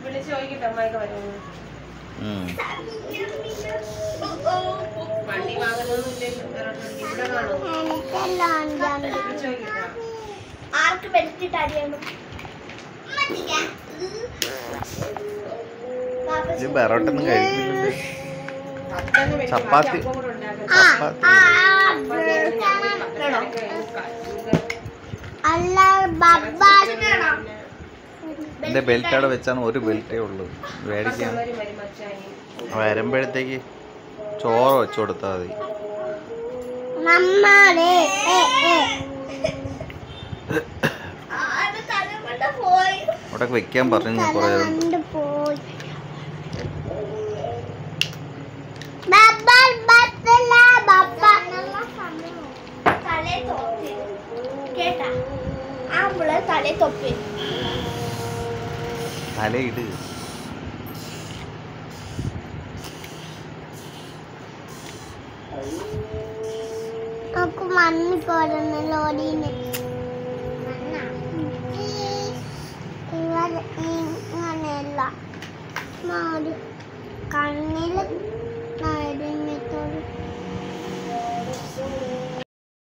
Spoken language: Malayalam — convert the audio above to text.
വിളിച്ച് ചോദിക്കട്ടെ അമ്മയൊക്കെ വരുമോ ഉം. വണ്ടി വാങ്ങുന്നൊന്നുമില്ലല്ലോ ഇവിടെ കാണുമോ എനിക്കെല്ലാം ഉണ്ട് വിളിച്ച് ചോദിക്കട്ടെ ആർക്ക് ബെൽറ്റ് ഇട്ട് അടിയാണ് ഇത് ബെറോട്ടൊന്നും കഴിക്കില്ലല്ലോ പത്തന് വേണ്ടി ചപ്പാത്തി. ബാക്കി അപ്പം കൂടെ ഉണ്ടാക്കാം. ചപ്പാത്തി അല്ല ബബ്ബ എന്റെ ബെൽറ്റ് അവിടെ വെച്ചാണ് ഒരു ബെൽറ്റേ ഉള്ളൂ മേടിക്കാൻ വരും, വരും, മച്ചാനി. വരുമ്പോഴത്തേക്ക് ചോറ് വെച്ചു കൊടുത്താൽ മതി നമ്മടെ പോയി അവിടെ വെക്കാൻ പറഞ്ഞു ഞാൻ കുറേ നേരം. കണ്ട് പോയി ബബ്ബൽ ബത്തല ബബ്ബ തലേ തൊപ്പി കേട്ടാ ആമ്പിളെ തലേ തൊപ്പി തലയിട് നമുക്ക് മണ്ണ് പോരുന്ന ലോറിന് ഇങ്ങനെയല്ല മാറി കണ്ണിൽ നരഞ്ഞത്തോട്